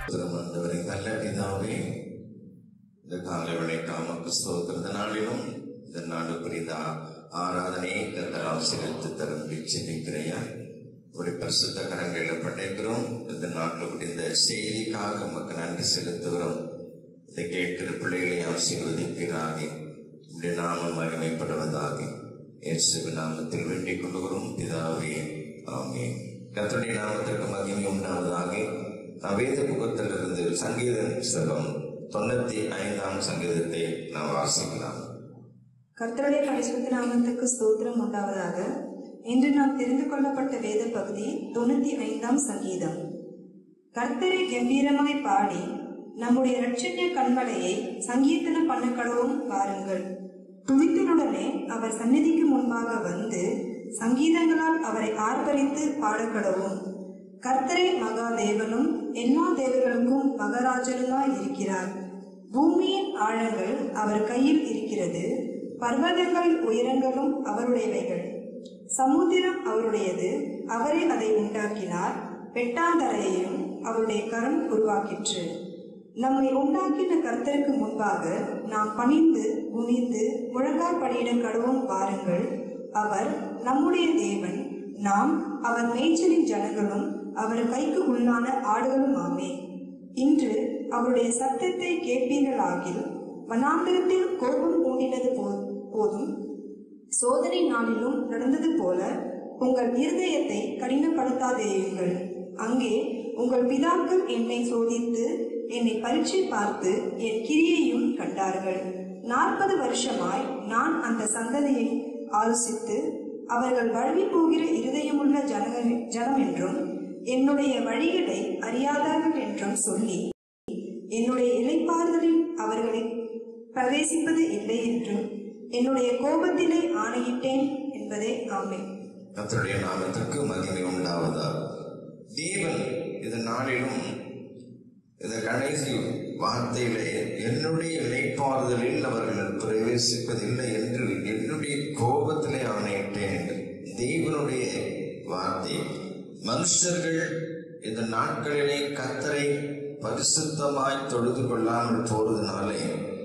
திருமந்தவரை நல்ல பிதாவே இந்த காலை வளைக்காமக்கு ஸ்தோத்திரத நாளிலும் இந்த நாடு புரிந்த ஆராதனையை கத்தரால் சிரித்து தரும்படி சிந்திக்கிறையா ஒரு பரிசுத்த கரங்களில் படைக்கிறோம் இந்த நாட்டில் முடிந்த செய்திக்காக நமக்கு நன்றி செலுத்துகிறோம் இதை கேட்கிற பிள்ளைகளை ஆசீர்வதிக்கிறாக இப்படி நாம மகிமைப்படுவதாக இயேசுவின் நாமத்தில் வேண்டிக் கொள்கிறோம் பிதாவே ஆமே கர்த்தருடைய நாமத்திற்கு மகிமை உண்டாவதாக வேத புகத்திலிருந்து சங்கீத புஸ்தகம் தொண்ணூத்தி ஐந்தாம் சங்கீதத்தை நாம் வாசிக்கலாம் கர்த்தருடைய பரிசுத்த நாமத்துக்கு ஸ்தோத்திரம் உண்டாவதாக இன்று நாம் தெரிந்து கொள்ளப்பட்ட வேத பகுதி தொண்ணூத்தி ஐந்தாம் சங்கீதம் கர்த்தரை கம்பீரமாய் பாடி நம்முடைய இரட்சண்ய கண்மலையை சங்கீர்த்தனம் பண்ண கடவும் பாருங்கள் துணித்தலுடனே அவர் சந்நிதிக்கு முன்பாக வந்து சங்கீதங்களால் அவரை ஆர்ப்பரித்து பாடக்கடவும் கர்த்தரே மகா தேவனும் எல்லா தேவர்களுக்கும் மகராஜனுமாய் இருக்கிறார் பூமியின் ஆழங்கள் அவர் கையில் இருக்கிறது பர்வதங்கள் உயரங்களும் அவருடையவைகள் சமுத்திரம் அவருடையது அவரே அதை உண்டாக்கினார் பெட்டாந்தரையையும் அவருடைய கரம் உருவாக்கிற்று நம்மை உண்டாக்கின கர்த்தருக்கு முன்பாக நாம் பணிந்து குனிந்து முழங்கால் படியிட கடவும் வாருங்கள் அவர் நம்முடைய தேவன் நாம் அவர் மேய்ச்சலின் ஜனங்களும் அவர் கைக்கு உள்ளான ஆடுகளும் ஆமே இன்று அவருடைய சத்தத்தை கேட்பீர்களாகில் வனாந்திரத்தில் கோபம் ஊண்டினது போ- போதும் சோதனை நாளிலும் நடந்தது போல உங்கள் இருதயத்தை கடினப்படுத்தாதேயுங்கள் அங்கே உங்கள் பிதாக்கள் என்னை சோதித்து என்னை பரீட்சை பார்த்து என் கிரியையும் கண்டார்கள் நாற்பது வருஷமாய் நான் அந்த சந்ததியை ஆலோசித்து அவர்கள் வழுவி போகிற இருதயமுள்ள ஜனக ஜனம் என்றும் என்னுடைய வழிகளை அறியாதவர்கள் என்றும் சொல்லி என்னுடைய இலைப்பாறுதலில் அவர்களை பிரவேசிப்பது இல்லை என்றும் என்னுடைய கோபத்திலே ஆணையிட்டேன் என்பதே ஆமே கர்த்தருடைய நாமத்திற்கு மகிமை உண்டாவதா தேவன் இது நாளிலும் இந்த கடைசி வார்த்தையிலே என்னுடைய இணைப்பாறுதலில் அவர்கள் பிரவேசிப்பதில்லை என்று என்னுடைய கோபத்திலே ஆணையிட்டேன் என்று தேவனுடைய வார்த்தை மனுஷர்கள் இந்த நாட்களிலே கத்தரை பரிசுத்தமாய் தொழுது கொள்ளாமல் போறதுனாலே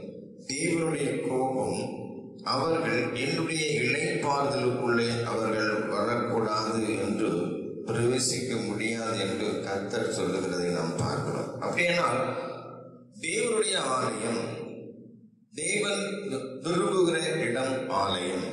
தேவனுடைய கோபம் அவர்கள் என்னுடைய இழைப்பாறுதலுக்குள்ளே அவர்கள் வரக்கூடாது என்று பிரவேசிக்க முடியாது என்று கர்த்தர் சொல்லுகிறதை நாம் பார்க்கிறோம் அப்படியானால் தேவனுடைய ஆலயம் தேவன் விரும்புகிற இடம் ஆலயம்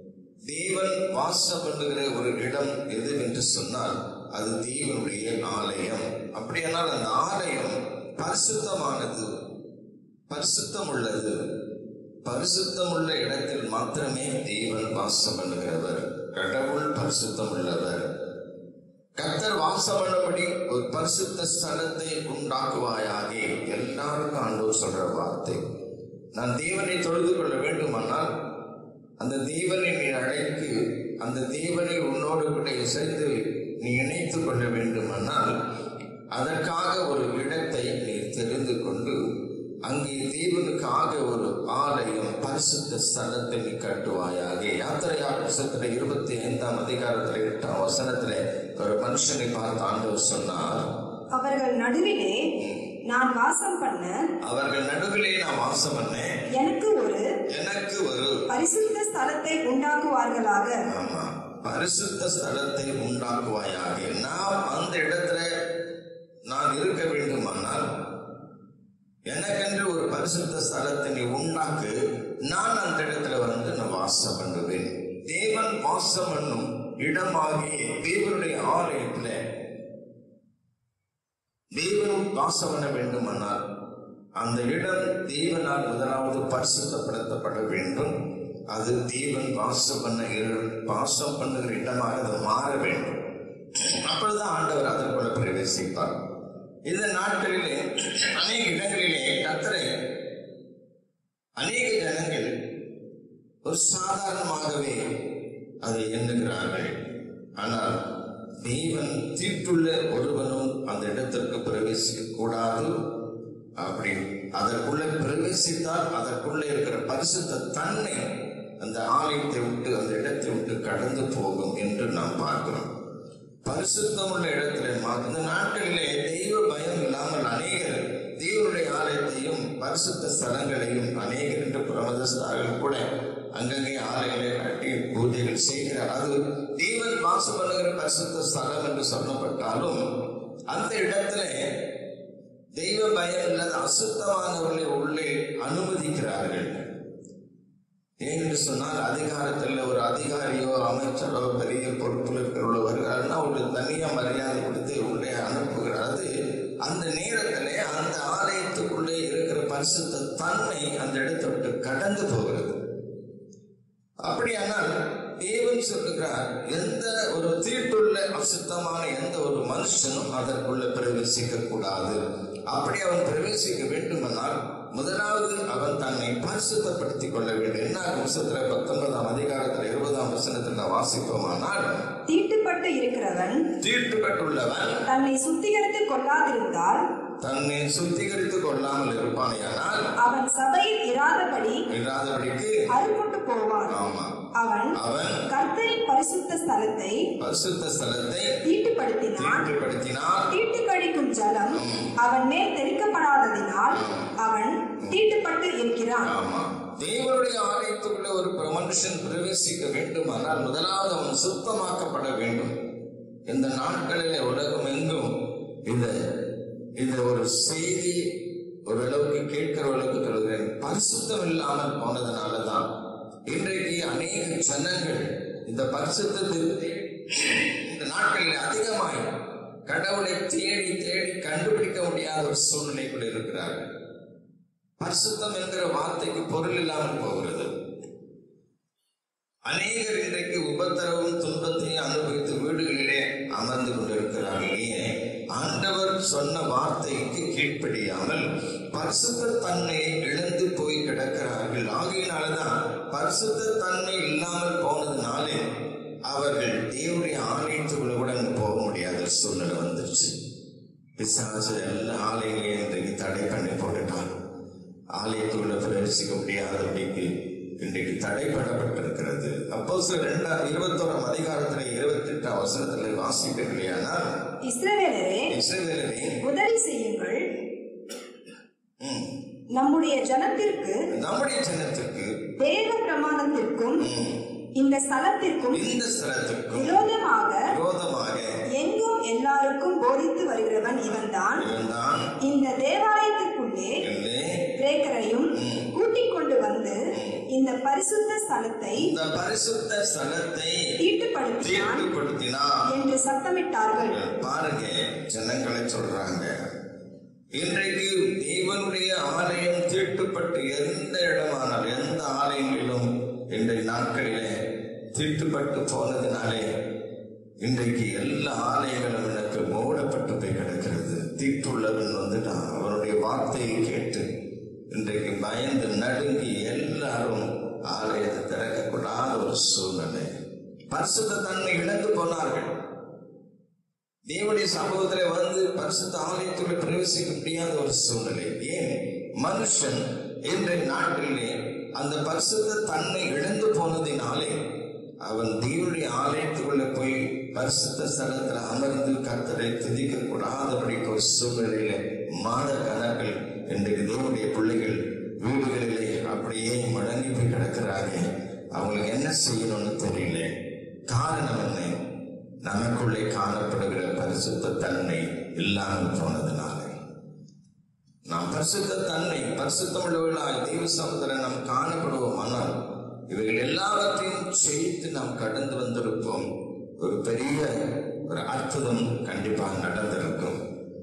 தேவன் வாசம் பண்ணுகிற ஒரு இடம் எது என்று சொன்னால் அது தேவனுடைய ஆலயம் அப்படியானால் அந்த ஆலயம் பரிசுத்தமானது பரிசுத்தம் உள்ளது பரிசுத்தம் உள்ள இடத்தில் மாத்திரமே தேவன் வாசம் பண்ணுகிறவர் கடவுள் பரிசுத்தம் உள்ளவர் கர்த்தர் வாசம் பண்ணபடி ஒரு பரிசுத்த ஸ்தலத்தை உண்டாக்குவாயாக எல்லாருக்கும் ஆண்டவர் சொல்ற வார்த்தை நான் தேவனை தொழுது கொள்ள வேண்டுமானால் அந்த தேவனை நீ அழைத்து அந்த தேவனை உன்னோடு கூட இசைந்து நீ இணைத்துக் கொள்ள வேண்டுமானால் அதற்காக ஒரு இடத்தை நீ தெரிந்து கொண்டு அங்கே தேவனுக்காக ஒரு ஆலயம் பரிசுத்த ஸ்தலத்தை நீ கட்டுவாயாக யாத்திரையா புஸ்தகத்துல இருபத்தி ஐந்தாம் அதிகாரத்துல எட்டாம் வசனத்துல ஒரு மனுஷனை பார்த்து ஆண்டவர் சொன்னார் அவர்கள் நடுவிலே நான் வாசம் பண்ண அவர்கள் நடுவிலே நான் வாசம் பண்ணேன் எனக்கு ஒரு எனக்கு ஒரு பரிசுத்த ஸ்தலத்தை உண்டாக்குவார்களாக ஆமா பரிசுத்த ஸ்தலத்தை உண்டாக்குவாயாக நான் அந்த இடத்துல நான் இருக்க வேண்டுமானால் எனக்கென்று ஒரு பரிசுத்த ஸ்தலத்தை நீ உண்டாக்கு நான் அந்த இடத்துல வந்து நான் வாசம் பண்ணுவேன் தேவன் வாசம் பண்ணும் இடமாகிய தேவனுடைய ஆலயத்துல தேவனும் வாசம் பண்ண வேண்டுமானால் அந்த இடம் தேவனால் முதலாவது பரிசுத்தப்படுத்தப்பட வேண்டும் அது தேவன் வாசம் பண்ண இடம் வாசம் பண்ணுகிற இடமாக அது மாற வேண்டும் அப்பொழுதுதான் ஆண்டவர் அதற்குள்ள பிரவேசிப்பார் இந்த நாட்களிலே அநேக இடங்களிலே கத்தரை அநேக ஜனங்கள் ஒரு சாதாரணமாகவே அதை எண்ணுகிறார்கள் ஆனால் தேவன் தீட்டுள்ள ஒருவனும் அந்த இடத்திற்கு பிரவேசிக்க கூடாது அப்படி அதற்குள்ள பிரவேசித்தால் அதற்குள்ள இருக்கிற பரிசுத்த தன்மை அந்த ஆலயத்தை விட்டு அந்த இடத்தை விட்டு கடந்து போகும் என்று நாம் பார்க்கிறோம் பரிசுத்தம் உள்ள இடத்துல மா- இந்த நாட்களிலே தெய்வ பயம் இல்லாமல் அநேகர் தேவனுடைய ஆலயத்தையும் பரிசுத்த ஸ்தலங்களையும் அநேகர் என்று பிரமதஸ்தார்கள் கூட அங்கங்கே ஆலயங்களை கட்டி பூஜைகள் செய்கிறார் அது தேவன் வாசம் பண்ணுகிற பரிசுத்த ஸ்தலம் என்று சொல்லப்பட்டாலும் அந்த இடத்துல தெய்வ பயம் இல்லாத அசுத்தமானவர்களை உள்ளே அனுமதிக்கிறார்கள் ஏனென்று சொன்னால் அதிகாரத்தில் ஒரு அதிகாரியோ அமைச்சரோ பெரிய பொறுப்பில் இருக்கிறவர்களோ வருகிறாருன்னா ஒரு தனியா மரியாதை கொடுத்து உள்ளே அனுப்புகிறார் அது அந்த நேரத்திலே அந்த ஆலயத்துக்குள்ளே இருக்கிற பரிசுத்த தன்மை அந்த இடத்தை விட்டு கடந்து போகிறது அப்படியானால் தேவன் சொல்லுகிறார் எந்த ஒரு தீட்டுள்ள அசுத்தமான எந்த ஒரு மனுஷனும் அதற்குள்ள பிரவேசிக்க கூடாது அப்படி அவன் பிரவேசிக்க வேண்டுமானால் முதலாவது அவன் தன்னை பரிசுத்தப்படுத்திக் கொள்ள வேண்டும் என்ன வம்சத்துல பத்தொன்பதாம் அதிகாரத்தில் இருபதாம் வசனத்தில் நான் வாசிப்போமானால் தீட்டுப்பட்டு இருக்கிறவன் தீட்டுப்பட்டுள்ளவன் தன்னை சுத்திகரித்துக் கொள்ளாதிருந்தால் தன்னை சுத்திகரித்துக் கொள்ளாமல் இருப்பானேயானால் அவன் சபையில் இராதபடி இல்லாதபடிக்கு அறுப்புண்டு போவான் ஆமா அவன் அவன் கர்த்தரின் பரிசுத்த ஸ்தலத்தை பரிசுத்த ஸ்தலத்தை தீட்டுப்படுத்தினான் தீட்டுப்படுத்தினால் தீட்டு கழிக்கும் ஜலம் அவன் மேல் தெளிக்கப்படாததினால் அவன் தீட்டுப்பட்டு இருக்கிறான் ஆமா தேவனுடைய ஆலயத்துக்குள்ள ஒரு பிர- மனுஷன் பிரவேசிக்க வேண்டுமானால் முதலாவது அவன் சுத்தமாக்கப்பட வேண்டும் இந்த நாட்களிலே உலகம் எங்கும் இந்த இந்த ஒரு செய்தி ஓரளவுக்கு கேட்கிறவர்களுக்கு சொல்கிறேன் பரிசுத்தம் இல்லாமல் போனதுனாலதான் இன்றைக்கு அநேக ஜனங்கள் இந்த பரிசுத்தத்திற்கு இந்த நாட்களில் அதிகமாய் கடவுளை தேடி தேடி கண்டுபிடிக்க முடியாத ஒரு சூழ்நிலைக்குள் இருக்கிறார்கள் பரிசுத்தம் என்கிற வார்த்தைக்கு பொருள் இல்லாமல் போகிறது அநேகர் இன்றைக்கு உபத்திரவும் துன்பத்தையும் அனுபவித்து வீடுகளிலே அமர்ந்து கொண்டிருக்கிறார்கள் ஏன் ஆண்டவர் சொன்ன வார்த்தைக்கு கீழ்ப்படியாமல் பரிசுத்த தன்மையை இழந்து போய் கிடக்கிறார்கள் ஆகையினாலதான் பரிசுத்த தன்மை இல்லாமல் போனதுனாலே அவர்கள் தேவனுடைய ஆலயத்துக்குள்ள கூட அங்க போக முடியாத சூழ்நிலை வந்துருச்சு பிசாசு எல்லா ஆலயங்களையும் இன்றைக்கு தடை பண்ணி போட்டுட்டான் ஆலயத்துக்குள்ள பிரவேசிக்க முடியாதபடிக்கு இன்றைக்கு தடைப்படப்பட்டிருக்கிறது அப்போ சில ரெண்டாம் இருபத்தோராம் அதிகாரத்துல இருபத்தி எட்டாம் வசனத்துல வாசிப்பீர்களானால் இஸ்ரவேலரே இஸ்ரவேலரே உதவி செய்யுங்கள் ம், நம்முடைய ஜனத்திற்கு நம்முடைய ஜனத்துக்கு தேவ பிரமாணத்திற்கும் ம், இந்த ஸ்தலத்திற்கும் இந்த ஸ்தலத்திற்கும் விரோதமாக விரோதமாக எங்கும் எல்லாருக்கும் போதித்து வருகிறவன் இவன்தான் இவன்தான் இந்த தேவாலயத்திற்குள்ளே இல்லை கிரேக்கரையும் கூட்டிக் கொண்டு வந்து இந்த பரிசுத்த ஸ்தலத்தை இந்த பரிசுத்த ஸ்தலத்தை தீட்டுப்படுத்தினான் தீட்டுப்படுத்தினார் என்று சத்தமிட்டார்கள் பாருங்க ஜனங்களை சொல்றாங்க இன்றைக்கு தேவனுடைய ஆலயம் தீட்டுப்பட்டு எந்த இடமானாலும் எந்த ஆலயங்களிலும் இன்றைய நாட்களிலே தீட்டுப்பட்டு போனதினாலே இன்றைக்கு எல்லா ஆலயங்களும் எனக்கு மூடப்பட்டு போய் கிடக்கிறது தீட்டுள்ளவன் வந்துட்டான் அவனுடைய வார்த்தையை கேட்டு இன்றைக்கு பயந்து நடுங்கி எல்லாரும் ஆலயத்தை திறக்கக்கூடாத ஒரு சூழ்நிலை பரிசுத்த தன்மை இழந்து போனார்கள் தேவனுடைய சமூகத்துல வந்து பரிசுத்த ஆலயத்துக்குள்ள பிரவேசிக்க முடியாத ஒரு சூழ்நிலை ஏன் மனுஷன் இன்றைய நாட்டிலே அந்த பரிசுத்த தன்மை இழந்து போனதினாலே அவன் தேவனுடைய ஆலயத்துக்குள்ள போய் பரிசுத்த ஸ்தலத்துல அமர்ந்து கர்த்தரை துதிக்க கூடாதபடிக்கு ஒரு சூழ்நிலையில மாத கணக்கில் இன்றைக்கு தேவனுடைய பிள்ளைகள் வீடுகளிலே அப்படியே முடங்கி போய் கிடக்கிறாங்க அவங்களுக்கு என்ன செய்யணும்னு தெரியல காரணம் என்ன நமக்குள்ளே காணப்படுகிற பரிசுத்த தன்மை இல்லாமல் போனதுனால நாம் பரிசுத்த தன்மை பரிசுத்தம் உள்ளவர்களாய் தெய்வ சமுதிரம் நாம் காணப்படுவோம் ஆனால் இவைகள் எல்லாவற்றையும் செய்து நாம் கடந்து வந்திருப்போம் ஒரு பெரிய ஒரு அற்புதம் கண்டிப்பாக நடந்திருக்கும்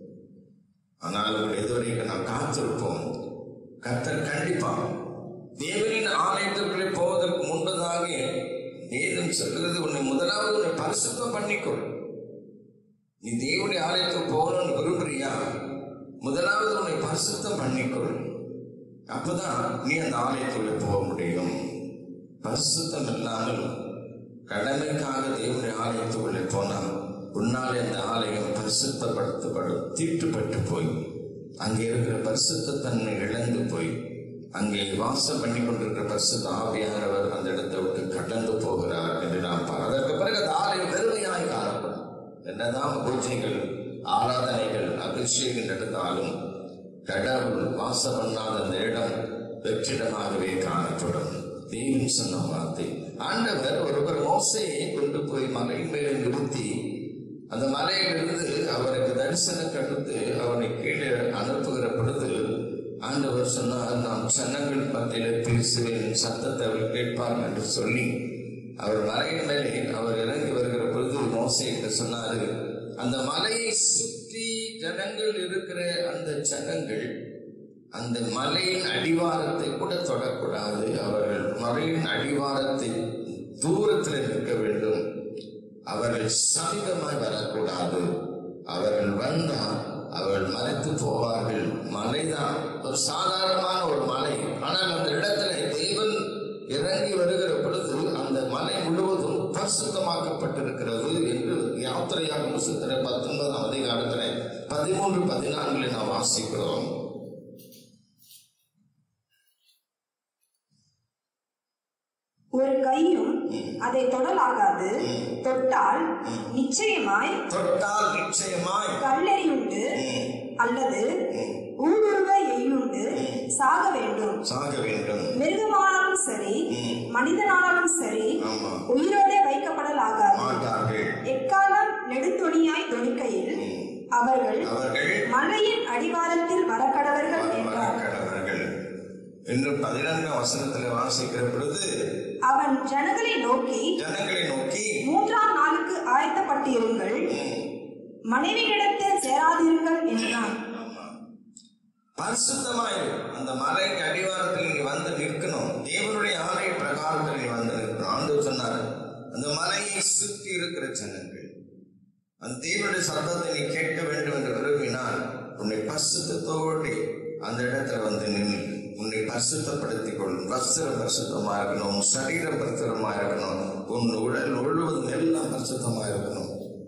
ஆனால் இதுவரைக்கும் நாம் காத்திருப்போம் கர்த்தர் கண்டிப்பா தேவனின் ஆலயத்திற்குள்ளே போவதற்கு முன்பதாக வேதம் சொல்கிறது உன்னை முதலாவது உன்னை பரிசுத்தம் பண்ணிக்கொள் நீ தேவனுடைய ஆலயத்துக்கு போகணும்னு விரும்புறியா முதலாவது உன்னை பரிசுத்தம் பண்ணிக்கொள் அப்பதான் நீ அந்த ஆலயத்துக்குள்ளே போக முடியும் பரிசுத்தம் இல்லாமல் கடமைக்காக தேவனுடைய ஆலயத்துக்குள்ளே போனால் உன்னாலே அந்த ஆலயம் பரிசுத்தப்படுத்தப்படும் தீட்டுப்பட்டு போய் அங்கே இருக்கிற பரிசுத்த தன்மை இழந்து போய் அங்கே வாசம் பண்ணி கொண்டிருக்கிற பரிசுத்த ஆவியானவர் அந்த இடத்தை விட்டு கடந்து போகிறார் என்று நாம் பார்க்கிறோம். அதற்கு பிறகு அந்த ஆலயம் வெறுமையாய் காணப்படும் இந்த என்னதான் பூஜைகள் ஆராதனைகள் அபிஷேகம் நடந்தாலும் கடவுள் வாசம் பண்ணாத அந்த இடம் வெற்றிடமாகவே காணப்படும் தேவன் சொன்ன வார்த்தை ஆண்டவர் ஒருவர் மோசையை கொண்டு போய் மலையின் மேலே நிறுத்தி அந்த மலையிலிருந்து அவருக்கு தரிசனம் கடுத்து அவனை கீழே அனுப்புகிற பொழுது ஆண்டவர் சொன்னார் நாம் சன்னங்கள் மத்தியில் பேசுவேன் சத்தத்தை அவர் கேட்பார் என்று சொல்லி அவர் மலையின் மேலே அவர் இறங்கி வருகிற பொழுது மோசைக்கு சொன்னாரு அந்த மலையை சுற்றி ஜனங்கள் இருக்கிற அந்த ஜனங்கள் அந்த மலையின் அடிவாரத்தை கூட தொடக்கூடாது அவர்கள் மலையின் அடிவாரத்தை தூரத்தில் நிற்க வேண்டும் அவர்கள் சமீபமாய் வரக்கூடாது அவர்கள் வந்தால் அவர்கள் மறைத்து போவார்கள் மலைதான் ஒரு சாதாரணமான ஒரு மலை ஆனால் அந்த இடத்துல தேவன் இறங்கி வருகிற பொழுது அந்த மலை முழுவதும் பரிசுத்தமாக்கப்பட்டிருக்கிறது என்று யாத்திரையாக புத்தகத்துல பத்தொன்பதாம் அதிகாரத்துல பதிமூன்று பதினான்கில் நாம் வாசிக்கிறோம் ஒரு கையும் அதை தொடலாகாது தொட்டால் நிச்சயமாய் தொட்டால் நிச்சயமாய் கல்லெறியுண்டு ம், அல்லது ஊடுருவ எய்யுண்டு சாக வேண்டும் சாக வேண்டும் மிருகமானாலும் சரி ம். மனிதனானாலும் சரி ஆமா உயிரோடே வைக்கப்படலாகாது மாட்டார்கள் எக்காலம் நெடுந்தொணியாய் தொனிக்கையில் ம். அவர்கள் அவர்கள் மலையின் அடிவாரத்தில் வரக்கடவர்கள் என்றார் வரக்கடவர்கள் என்று பதினான்காம் வசனத்துல வாசிக்கிற பொழுது அவன் ஜனங்களை நோக்கி ஜனங்களை நோக்கி மூன்றாம் நாளுக்கு ஆயத்தப்பட்டிருங்கள் ம், மனைவியிடத்தில் சேராதீர்கள் என்றான் ஆமா. பரிசுத்தமாயிரு அந்த மலைக்கு அடிவாரத்தில் நீ வந்து நிற்கணும் தேவனுடைய ஆலய பிரகாரத்தில் நீ வந்து நிற்கணும் ஆண்டு சொன்னார் அந்த மலையை சுற்றி இருக்கிற ஜனங்கள் அந்த தேவனுடைய சத்தத்தை நீ கேட்க வேண்டும் என்று விரும்பினால் உன்னை பரிசுத்தத்தோடு அந்த இடத்துல வந்து நின்று உன்னை பரிசுத்தப்படுத்திக் கொள்ளும் வஸ்திரம் பரிசுத்தமா இருக்கணும் உன் சரீரம் பரிசுத்தமா இருக்கணும் உன் உடல் முழுவதும் எல்லாம் பரிசுத்தமா இருக்கணும்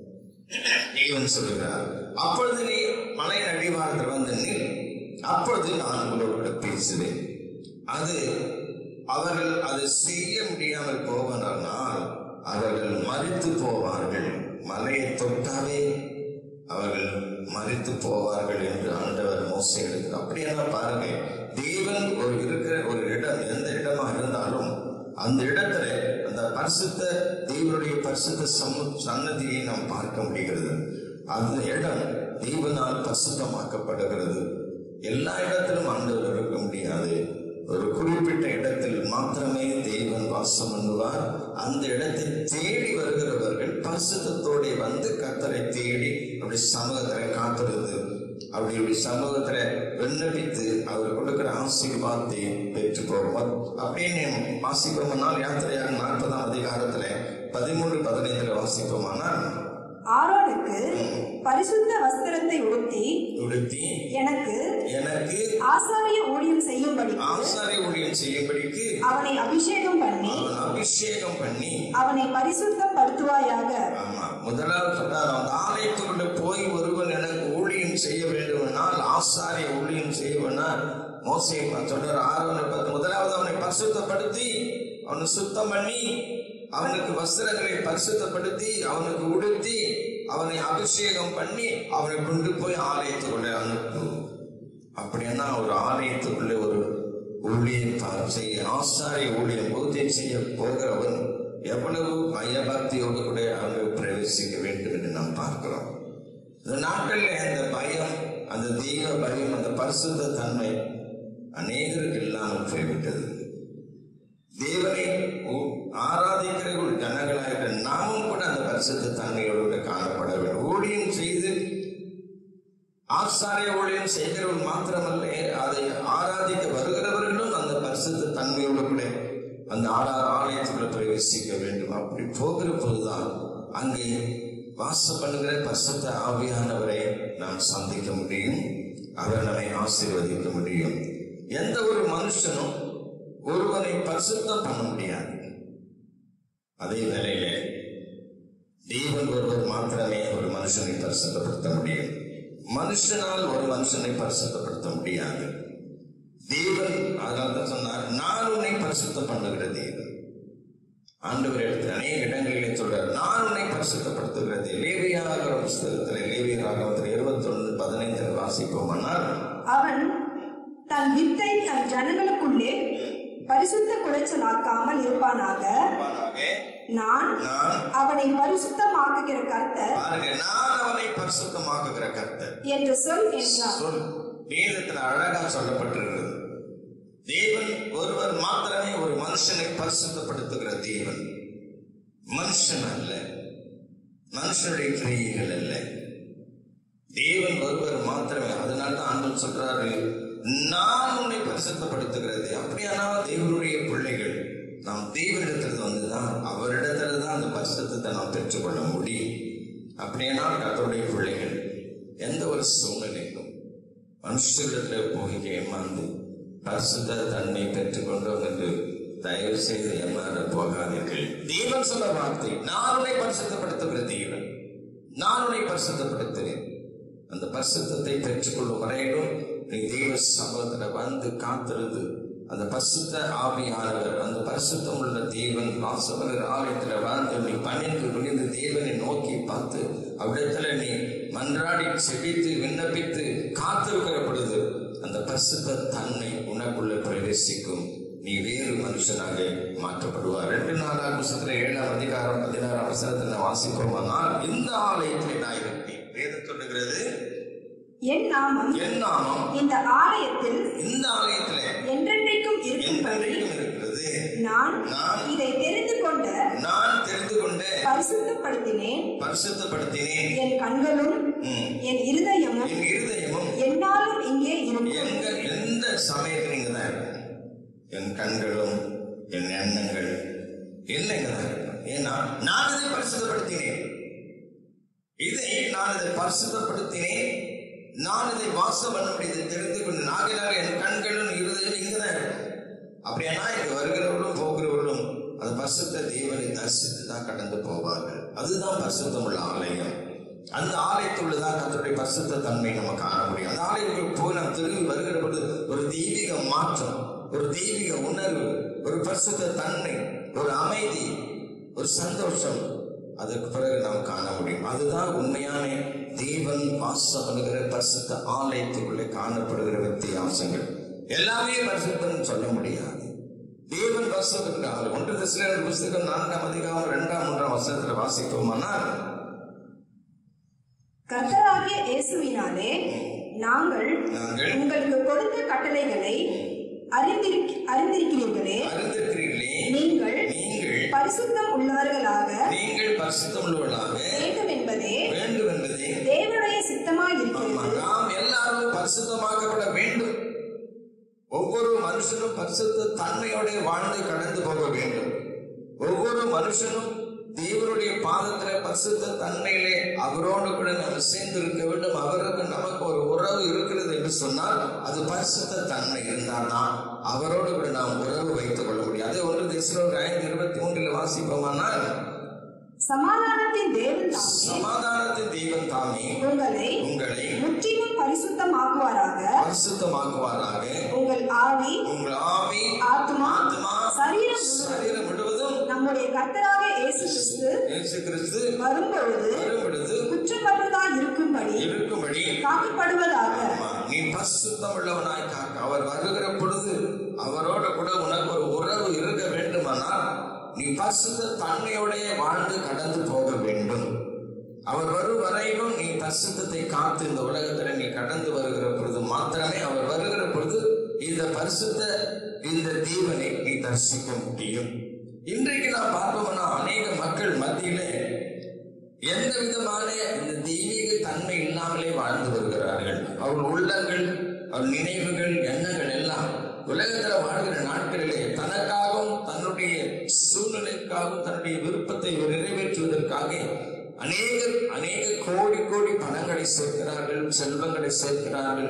தேவன் சொல்லுகிறார் அப்பொழுது நீ மலையின் அடிவாரத்தில் வந்து நில் அப்பொழுது நான் உங்களோட பேசுவேன் அது அவர்கள் அதை செய்ய முடியாமல் போவதனால் அவர்கள் மறித்து போவார்கள் மலையை தொட்டாவே அவர்கள் மறித்து போவார்கள் என்று ஆண்டவர் மோசை எடுக்கிறார் அப்படியெல்லாம் பாருங்க தேவன் ஒரு இருக்கிற ஒரு இடம் எந்த இடமா இருந்தாலும் அந்த இடத்துல அந்த பரிசுத்த தேவனுடைய பரிசுத்த சமு சன்னதியை நாம் பார்க்க முடிகிறது அந்த இடம் தேவனால் பரிசுத்தமாக்கப்படுகிறது எல்லா இடத்திலும் ஆண்டவர் இருக்க முடியாது ஒரு குறிப்பிட்ட இடத்தில் மாத்திரமே தேவன் வாசம் பண்ணுவார் அந்த இடத்தை தேடி வருகிறவர்கள் பரிசுத்தத்தோടെ வந்து கத்தரை தேடி அப்படி சமூகத்தில காத்திருந்து அப்படி இப்படி சமூகத்துல விண்ணப்பித்து அவர் கொடுக்கிற ஆசீர்வாதத்தை பெற்று போவோம் அப்படின்னு வாசிப்போம்னால் யாத்திரையாக நாற்பதாம் அதிகாரத்துல பதிமூன்று பதினைந்துல வாசிப்போமானால் ஆரோனுக்கு பரிசுத்த வஸ்திரத்தை உடுத்தி உடுத்தி எனக்கு எனக்கு ஆசாரிய ஊழியம் செய்யும்படி ஆசாரி ஊழியம் செய்யும்படிக்கு அவனை அபிஷேகம் பண்ணி அவன் அபிஷேகம் பண்ணி அவனை பரிசுத்தம் படுத்துவாயாக ஆமா முதலாவது சொன்னார் அந்த ஆலயத்துக்குள்ள போய் ஒருவன் எனக்கு ஊழியம் செய்ய வேண்டுமென்றால் ஆசாரிய ஊழியம் செய்யவேனால் மோசை சொல்றார் ஆரோனை பார்த்து முதலாவது அவனை பரிசுத்தப்படுத்தி அவனை சுத்தம் பண்ணி அவனுக்கு வஸ்திரங்களை பரிசுத்தப்படுத்தி அவனுக்கு உடுத்தி அவனை அபிஷேகம் பண்ணி அவனை கொண்டு போய் ஆலயத்துக்குள்ளே அனுப்பு அப்படின்னா ஒரு ஆலயத்துக்குள்ளே ஒரு ஊழியம் பா- செய்ய ஆசாரிய ஊழியம் பூஜை செய்ய போகிறவன் எவ்வளவு பயபக்தியோடு கூட அங்கு பிரவேசிக்க வேண்டும் என்று நாம் பார்க்கிறோம் இந்த நாட்களில் அந்த பயம் அந்த தெய்வ பயம் அந்த பரிசுத்த தன்மை அநேகருக்கு இல்லாமல் போய்விட்டது தேவனை ஊ- ஆராதிக்கிற ஒரு ஜனங்களாக நாமும் கூட அந்த பரிசுத்த தன்மையோடு கூட காணப்பட வேண்டும் ஊழியம் செய்து ஆசாரிய ஊழியம் செய்கிறவர்கள் மாத்திரமல்ல அதை ஆராதிக்க வருகிறவர்களும் அந்த பரிசுத்த தன்மையோடு கூட அந்த ஆரா ஆலயத்துக்குள்ள பிரவேசிக்க வேண்டும் அப்படி போகிற பொழுதுதான் அங்கே வாசம் பண்ணுகிற பரிசுத்த ஆவியானவரை நாம் சந்திக்க முடியும் அவர் நம்மை ஆசீர்வதிக்க முடியும் எந்த ஒரு மனுஷனும் ஒருவனை பரிசுத்தம் பண்ண முடியாது அதே வேளையில தேவன் ஒருவர் மாத்திரமே ஒரு மனுஷனை பரிசுத்தப்படுத்த முடியும் மனுஷனால் ஒரு மனுஷனை பரிசுத்தப்படுத்த முடியாது தேவன் அதனால தான் சொன்னார் நான் உன்னை பரிசுத்தம் பண்ணுகிற தேவன் ஆண்டவர் இடத்துல அநேக இடங்களிலே சொல்றார் நான் உன்னை பரிசுத்தப்படுத்துகிறது லேவியாகிற புஸ்தகத்தில் லேவியராகவத்தில் இருபத்தி ஒன்று பதினைந்தில் வாசிப்போமானால் அவன் தன் வித்தை தன் ஜனங்களுக்குள்ளே பரிசுத்த குலைச்சலாக்காமல் இருப்பானாக நான் நான் அவனை பரிசுத்தமாக்குகிற கர்த்தர் பாருங்க நான் அவனை பரிசுத்தமாக்குகிற கர்த்தர் என்று சொல் என்றார் சொல் வேதத்துல அழகா சொல்லப்பட்டிருக்கிறது தேவன் ஒருவர் மாத்திரமே ஒரு மனுஷனை பரிசுத்தப்படுத்துகிற தேவன் மனுஷன் அல்ல மனுஷனுடைய கிரியைகள் அல்ல தேவன் ஒருவர் மாத்திரமே அதனால தான் ஆண்டவன் சொல்றாரு நான் உன்னை பரிசுத்தப்படுத்துகிறது அப்படியானால் தேவனுடைய பிள்ளைகள் நாம் தேவனிடத்துல வந்துதான் அவரிடத்துல தான் அந்த பரிசுத்தத்தை நாம் பெற்றுக்கொள்ள முடியும் அப்படியானால் கர்த்தருடைய பிள்ளைகள் எந்த ஒரு சூழ்நிலையிலும் மனுஷரிடத்துல போய் ஏமாந்து பரிசுத்த தன்மை பெற்றுக்கொண்டோம் என்று தயவு செய்து ஏமாற போகாதீர்கள் தேவன் சொன்ன வார்த்தை நான் உன்னை பரிசுத்தப்படுத்துகிற தேவன் நான் உன்னை பரிசுத்தப்படுத்துகிறேன் அந்த பரிசுத்தத்தை பெற்றுக்கொள்ளும் வரையிலும் நீ தெய்வ சமூகத்துல வந்து காத்திருந்து அந்த பரிசுத்த ஆவியானவர் அந்த பரிசுத்தம் உள்ள தேவன் வாசவரர் ஆலயத்துல வாழ்ந்து நீ பணிந்து விழுந்து தேவனை நோக்கி பார்த்து அவ்விடத்துல நீ மன்றாடி செபித்து விண்ணப்பித்து காத்திருக்கிற பொழுது அந்த பரிசுத்த தன்மை உனக்குள்ள பிரவேசிக்கும் நீ வேறு மனுஷனாக மாற்றப்படுவார் ரெண்டு நாலாம் புத்தகத்துல ஏழாம் அதிகாரம் பதினாறாம் அவசரத்துல வாசிப்போமானால் இந்த ஆலயத்தில் நான் இருப்பேன் வேதம் சொல்லுகிறது என் நாமம் என் நாமம் இந்த ஆலயத்தில் இந்த ஆலயத்துல என்றென்றைக்கும் இருக்கும்படி என்றைக்கும் இருக்கிறது நான் நான் இதை தெரிந்து கொண்ட நான் தெரிந்து கொண்டு பரிசுத்தப்படுத்தினேன் பரிசுத்தப்படுத்தினேன் என் கண்களும் ம். என் இருதயமும் என் இருதயமும் என்னாலும் இங்கே இருக்கும் எங்க எந்த சமயத்துல இங்க தான் இருக்கும் என் கண்களும் என் எண்ணங்கள் எல்லாம் இங்க தான் இருக்கும் ஏன்னா நான் இதை பரிசுத்தப்படுத்தினேன் இதை நான் இதை பரிசுத்தப்படுத்தினேன் நான் இதை வாசம் பண்ண முடியுது தெரிந்து கொண்டு நாகினாக என் கண்களும் இருதயம் இங்கதான் இருக்கும் அப்படியானா இங்க வருகிறவர்களும் போகிறவர்களும் அந்த பரிசுத்த தேவனை தரிசித்து தான் கடந்து போவார்கள் அதுதான் பரிசுத்தம் உள்ள ஆலயம் அந்த ஆலயத்துள்ளதான் கத்தருடைய பரிசுத்த தன்மை நம்ம காண முடியும் அந்த ஆலயத்துக்கு போய் நாம் திரும்பி வருகிற பொழுது ஒரு தெய்வீக மாற்றம் ஒரு தெய்வீக உணர்வு ஒரு பரிசுத்த தன்மை ஒரு அமைதி ஒரு சந்தோஷம் அதற்கு பிறகு நாம் காண முடியும் அதுதான் உண்மையான தேவன் வாசம் பண்ணுகிற பரிசுத்த ஆலயத்துக்குள்ளே காணப்படுகிற வித்தியாசங்கள் எல்லாமே பரிசுத்தம் சொல்ல முடியாது தேவன் வாசம் இருக்கிறார் ஒன்று திசையில் புஸ்தகம் நான்காம் அதிகாரம் இரண்டாம் மூன்றாம் வசனத்தில் வாசிப்போமானால் கர்த்தராகிய இயேசுவினாலே நாங்கள் நாங்கள் உங்களுக்கு கொடுத்த கட்டளைகளை அறிந்திருக்க அறிந்திருக்கிறீர்களே அறிந்திருக்கிறீர்களே நீங்கள் நீங்கள் பரிசுத்தம் உள்ளவர்களாக நீங்கள் பரிசுத்தம் உள்ளவர்களாக வேண்டும் என்பதே வேண்டும் என்பதே தேவனுடைய சித்தமாய் ஆமா, இருக்கிறது நாம் எல்லாரும் பரிசுத்தமாக்கப்பட வேண்டும் ஒவ்வொரு மனுஷனும் பரிசுத்த தன்மையோட வாழ்ந்து கடந்து போக வேண்டும் ஒவ்வொரு மனுஷனும் தேவனுடைய பாதத்துல பரிசுத்த தன்மையிலே அவரோடு கூட நம்ம சேர்ந்து இருக்க வேண்டும் அவருக்கு நமக்கு ஒரு உறவு இருக்கிறது என்று சொன்னால் அது பரிசுத்த தன்மை இருந்தால்தான் அவரோடு கூட நாம் உறவு வைத்துக் கொள்ள முடியும் அதே ஒன்று தேசம் ஐந்து இருபத்தி மூன்றில் வாசிப்போமானால் சமாதானத்தின் தேவன் தாமே சமாதானத்தின் தெய்வம் தாமே உங்களை உங்களை முற்றிலும் பரிசுத்தமாக்குவாராக பரிசுத்தமாக்குவாராக உங்கள் ஆவி உங்கள் ஆவி ஆத்மா ஆத்மா சரீரம் முழுவதும் சரீரம் முழுவதும் நம்முடைய கர்த்தராக இயேசு கிறிஸ்து இயேசு கிறிஸ்து வரும்பொழுது வரும் பொழுது குற்றமற்றதாய் இருக்கும்படி இருக்கும்படி காக்கப்படுவதாக ஆமா, நீ பரிசுத்தம் உள்ளவனாய் காக்க அவர் வருகிற பொழுது அவரோட கூட உனக்கு ஒரு உறவு இருக்க வேண்டுமானால் நீ பரிசுத்த தன்மையோடே வாழ்ந்து கடந்து போக வேண்டும் அவர் வரும் வரையிலும் நீ பரிசுத்தத்தை காத்து இந்த உலகத்துல நீ கடந்து வருகிற பொழுது மாத்திரமே அவர் வருகிற பொழுது இந்த பரிசுத்த இந்த தீவனை நீ தரிசிக்க முடியும் இன்றைக்கு நான் பார்ப்போம்னா அநேக மக்கள் மத்தியிலே எந்த விதமான இந்த தெய்வீக தன்மை இல்லாமலே வாழ்ந்து வருகிறார்கள் அவர்கள் உள்ளங்கள் அவர் நினைவுகள் எண்ணங்கள் எல்லாம் உலகத்துல வாழ்கிற நாட்களிலே தனக்காகவும் தன்னுடைய சூழ்நிலைக்காகவும் தன்னுடைய விருப்பத்தை நிறைவேற்றுவதற்காக அநேகர் அநேக கோடி கோடி பணங்களை சேர்க்கிறார்கள் செல்வங்களை சேர்க்கிறார்கள்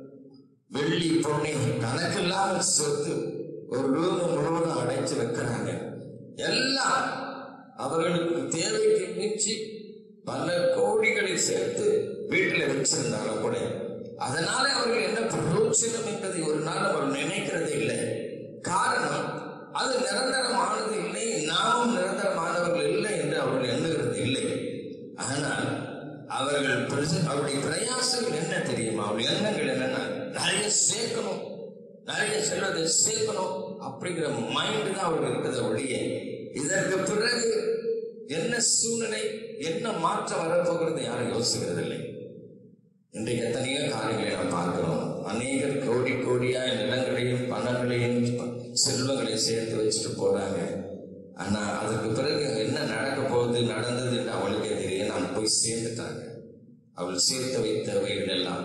வெள்ளி பொண்ணை கணக்கில்லாமல் சேர்த்து ஒரு ரூம் முழுவதும் அடைச்சு வைக்கிறாங்க எல்லாம் அவர்களுக்கு தேவைக்கு மீச்சி பல கோடிகளை சேர்த்து வீட்டில் வச்சிருந்தாலும் கூட அதனால அவர்கள் என்ன பிரயோஜனம் என்பதை ஒரு நாள் அவர் நினைக்கிறதே இல்லை காரணம் அது நிரந்தரமானது இல்லை நாமும் நிரந்தரமானவர்கள் இல்லை என்று அவர்கள் எண்ணுகிறது இல்லை ஆனால் அவர்கள் பிரச- அவருடைய பிரயாசங்கள் என்ன தெரியுமா அவருடைய எண்ணங்கள் என்னன்னா நிறைய சேர்க்கணும் நிறைய செல்வத்தை சேர்க்கணும் அப்படிங்கிற மைண்ட் தான் அவர்கள் இருக்கிறத ஒழிய இதற்கு பிறகு என்ன சூழ்நிலை என்ன மாற்றம் வரப்போகிறது யாரும் யோசிக்கிறது இல்லை இன்றைக்கு எத்தனையோ காரியங்களை நாம் பார்க்கிறோம் அநேகர் கோடி கோடியா நிலங்களையும் பணங்களையும் செல்வங்களையும் சேர்த்து வச்சுட்டு போறாங்க ஆனா அதுக்கு பிறகு என்ன நடக்க போகுது நடந்தது என்று அவளுக்கே தெரியும் நாம் போய் சேர்ந்துட்டாங்க அவள் சேர்த்து வைத்தவைகள் எல்லாம்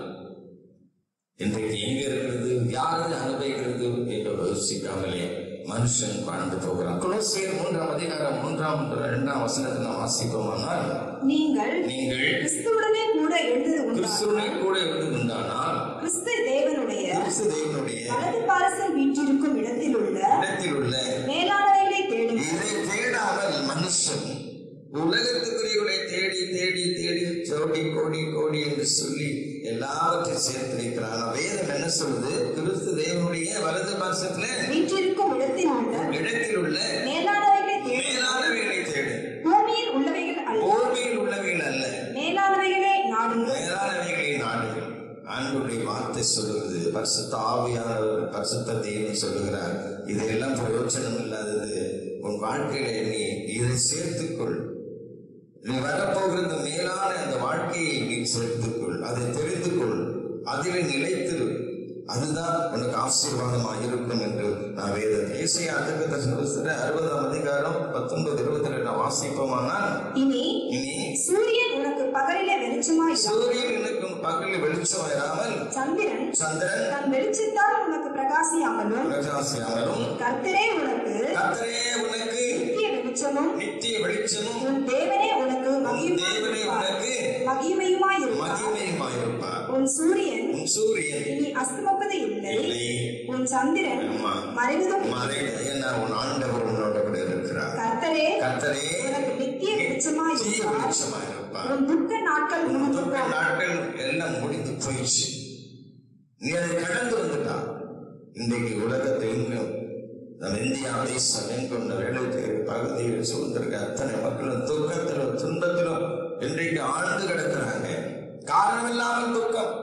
இன்றைக்கு எங்க இருக்கிறது யாரது அனுபவிக்கிறது என்று யோசிக்காமலே மனுஷன் வாழ்ந்து போகிறான் குலோசியர் மூன்றாம் அதிகாரம் மூன்றாம் இரண்டாம் வசனத்தை நாம் வாசிப்போமானால் நீங்கள் நீங்கள் கிறிஸ்துவுடனே கூட எழுந்தது உண்டா கிறிஸ்துவனை கூட இருந்து உண்டானால் கிறிஸ்து தேவனுடைய கிறிஸ்து தேவனுடைய வலது பாரசல் வீற்றிருக்கும் இடத்தில் உள்ள இடத்தில் உள்ள மேலானவைகளை தேடுங்கள் இதை தேடாமல் மனுஷன் உலகத்துக்குரியவர்களை தேடி தேடி தேடி ஜோடி கோடி கோடி என்று சொல்லி எல்லாவற்றையும் சேர்த்து வைக்கிறான் ஆனா வேதம் என்ன சொல்லுது கிறிஸ்து தேவனுடைய வலது பாசத்துல வீற்றிருக்கும் இடத்தில் உள்ள இடத்தில் உள்ள மேலானவைகளை தேடு மேலானவைகளை தேடு பூமியில் உள்ளவைகள் அல்ல பூமியில் உள்ளவைகள் அல்ல மேலானவைகளே நாடுங்கள் மேலானவைகளை நாடுகள் ஆண்டுடைய வார்த்தை சொல்லுகிறது பரிசுத்த ஆவியானவர் பரிசுத்த தேவன் சொல்லுகிறார் இதெல்லாம் பிரயோஜனம் இல்லாதது உன் வாழ்க்கையில நீ இதை சேர்த்துக்கொள் நீ வரப்போகிற இந்த மேலான அந்த வாழ்க்கையை நீ சேர்த்துக்கொள் அதை தெரிந்து கொள் அதில் நிலைத்திரு அதுதான் உனக்கு ஆசீர்வாதமாக இருக்கும் என்று நான் வேத தேசிய அதுக்கு அறுபதாம் அதிகாரம் பத்தொன்பது இருபத்தி ரெண்டு வாசிப்போமானால் இனி இனி சூரியன் உனக்கு பகலிலே வெளிச்சமாய் சூரியன் எனக்கும் பகலில் வெளிச்சம் வராமல் சந்திரன் சந்திரன் தன் வெளிச்சத்தால் உனக்கு பிரகாசியாமலும் பிரகாசியாமலும் கர்த்தரே உனக்கு கர்த்தரே உனக்கு நித்திய வெளிச்சமும் நித்திய வெளிச்சமும் உன் தேவனே உனக்கு உன் தேவனே உனக்கு மகிமையுமாய் இருப்பார் மகிமையுமாயிருப்பார் உன் சூரியன் உன் சூரியன் இனி அஸ்தமிப்பது இல்லை இல்லை உன் சந்திரன் ஆமா. மறைவதும் மறைந்த என்ன உன் ஆண்டவர் உன்னோட கூட இருக்கிறார் கர்த்தரே கர்த்தரே உனக்கு நித்திய வெளிச்சமாய் நித்திய இருப்பார் வெளிச்சமாயிருப்பார் உன் துக்க நாட்கள் உன் முடிந்து துக்க போகும். நாட்கள் எல்லாம் முடிந்து போயிடுச்சு நீ அதை கடந்து வந்துட்டா இன்றைக்கு உலகத்தில் எங்கும் நம் இந்தியா தேசம் எங்கும் வேலைக்கு பகுதியில் சூழ்ந்திருக்க அத்தனை மக்களும் துக்கத்திலும் துன்பத்திலும் இன்றைக்கு ஆழ்ந்து கிடக்கிறாங்க காரணம் இல்லாமல் துக்கம்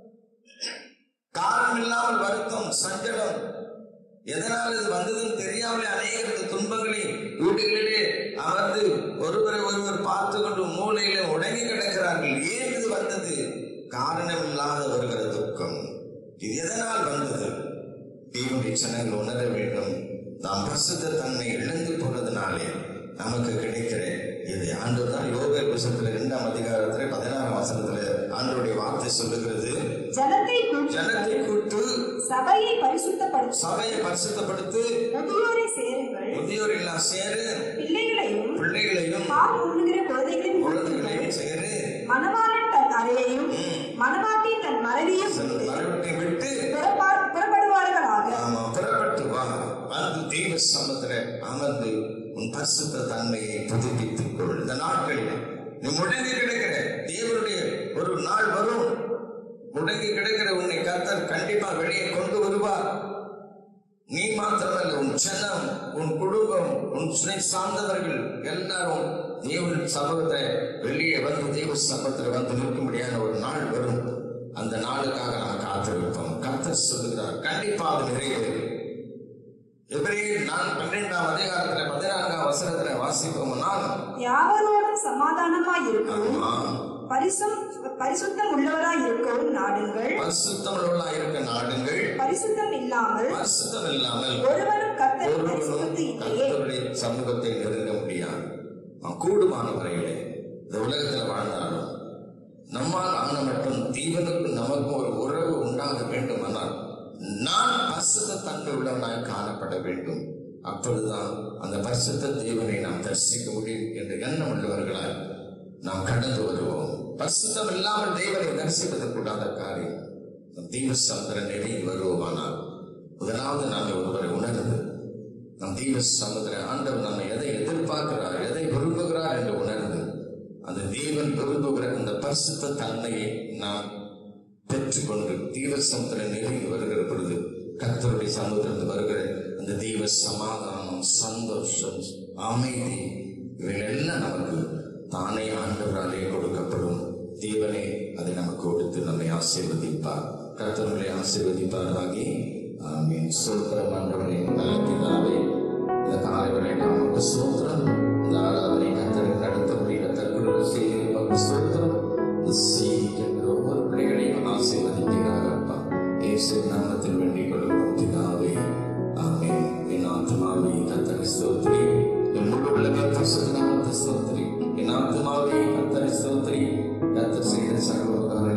காரணம் இல்லாமல் வருத்தம் சஞ்சலம் எதனால் இது வந்ததுன்னு தெரியாமலே அநேகர் இந்த துன்பங்களை வீடுகளிலே அமர்ந்து ஒருவரை ஒருவர் பார்த்து கொண்டு மூலையில உடங்கி கிடக்கிறார்கள் ஏன் இது வந்தது காரணம் இல்லாத வருகிற துக்கம் இது எதனால் வந்தது தேவனுடைய ஜனங்கள் உணர வேண்டும் நாம் பிரசுத்த தன்மை இழந்து போனதுனாலே நமக்கு கிடைக்கிற இது ஆண்டுதான் யோக புத்தகத்துல இரண்டாம் அதிகாரத்துல பதினாறாம் வசனத்துல ஆண்டோடைய வார்த்தை சொல்லுகிறது ஜனத்தை கூட்டி ஜனத்தை கூட்டு சபையை பரிசுத்தப்படுத்தும் சபையை பரிசுத்தப்படுத்து முதியோரை சேருங்கள் முதியோர் எல்லாம் சேரு பிள்ளைகளையும் பிள்ளைகளையும் பால் உண்ணுகிற குழந்தைகளையும் கூட்டுங்கள். குழந்தைகளையும் சேரு மணவாளன் தன் அறையையும் மணவாட்டி தன் மனைவியும் விட்டு மறுபடி விட்டு புறப்பா- புறப்படுவார்களாக ஆமா புறப்பட்டு வா வந்து தெய்வ சமத்துல அமர்ந்து உன் பரிசுத்த தன்மையை புதுப்பித்துக் கொள் இந்த நாட்களில் நீ முடங்கி கிடக்கிற தேவனுடைய ஒரு நாள் வரும் முடங்கி கிடக்கிற உன்னை கர்த்தர் கண்டிப்பா வெளியே கொண்டு வருவார் நீ மாத்திரமல்ல உன் ஜனம் உன் குடும்பம் உன் சுனை சார்ந்தவர்கள் எல்லாரும் தேவனின் சமூகத்தை வெளியே வந்து தேவ சமூகத்தில் வந்து நிற்கும்படியான ஒரு நாள் வரும் அந்த நாளுக்காக நாம் காத்திருப்போம் கர்த்தர் சொல்லுகிறார் கண்டிப்பா அது நிறைவேறும் எபிரேயர் நான் பன்னிரெண்டாம் அதிகாரத்துல பதினான்காம் வசனத்துல வாசிப்போம்னால் யாவரோடும் சமாதானமாய் இருக்கவும் ஆமா, பரிசும் பரிசுத்தம் உள்ளவராய் இருக்கவும் நாடுங்கள் பரிசுத்தமுள்ளவர்களாய் இருக்க நாடுங்கள் பரிசுத்தம் இல்லாமல் பரிசுத்தம் இல்லாமல் ஒருவனும் கத்தர் ஒருவனும் பரிசுத்தத்தை இல்லையே கர்த்தருடைய சமூகத்தை நெருங்க முடியாது நாம் கூடுமான வரையிலே இந்த உலகத்தில் வாழ்ந்தாலும் நம்மால் ஆன மட்டும் தீவனுக்கும் நமக்கும் ஒரு உறவு உண்டாக வேண்டுமானால் நான் பரிசுத்த தன்மை உள்ளவனாய் காணப்பட வேண்டும் அப்பொழுதுதான் அந்த பரிசுத்த தேவனை நாம் தரிசிக்க முடியும் என்ற எண்ணம் உள்ளவர்களாய் நாம் கடந்து வருவோம் பரிசுத்தம் இல்லாமல் தேவனை தரிசிப்பது கூடாத காரியம் நம் தீவ சமுதிர நெருங்கி வருவோமானால் முதலாவது நாம் ஒருவரை உணர்ந்து நம் தீவ சமுதிர ஆண்டவர் நம்மை எதை எதிர்பார்க்கிறார் எதை விரும்புகிறார் என்று உணர்ந்து அந்த தேவன் விரும்புகிற அந்த பரிசுத்த தன்மையை நாம் பெற்றுக்கொண்டு தீவ சமுதிர நெருங்கி வருகிற பொழுது கர்த்தருடைய சமுதிரத்தில் வருகிற அந்த அந்த தெய்வ சமாதானம் சந்தோஷம் அமைதி இவைகளெல்லாம் நமக்கு தானே ஆண்டவராலே கொடுக்கப்படும் தேவனே அதை நமக்கு கொடுத்து நம்மை ஆசீர்வதிப்பார் கர்த்தர்களை ஆசீர்வதிப்பாராகி ஆமீன் சோத்திரம் ஆண்டவரே நல்ல பிதாவே இந்த காலைவரை நமக்கு சோத்திரம் இந்த ஆராதனை கத்தருக்கு நடத்தபடி கத்தருக்கு செய்து நமக்கு சோத்திரம் இந்த செய்தி கேட்கிற ஒவ்வொரு பிள்ளைகளையும் ஆசீர்வதிக்கிறார் அப்பா இயேசு நாமத்தில் வேண்டிக் கொள்கிறோம் பிதாவே ஆமென் என் ஆத்மாவே கத்தரை ஸ்தோத்திரி என் முழு உலகத்தை நாமத்தை ஸ்தோத்திரி என் ஆத்மாவே கத்தரை ஸ்தோத்திரி கத்தர் செய்த சகல உபகாரங்களை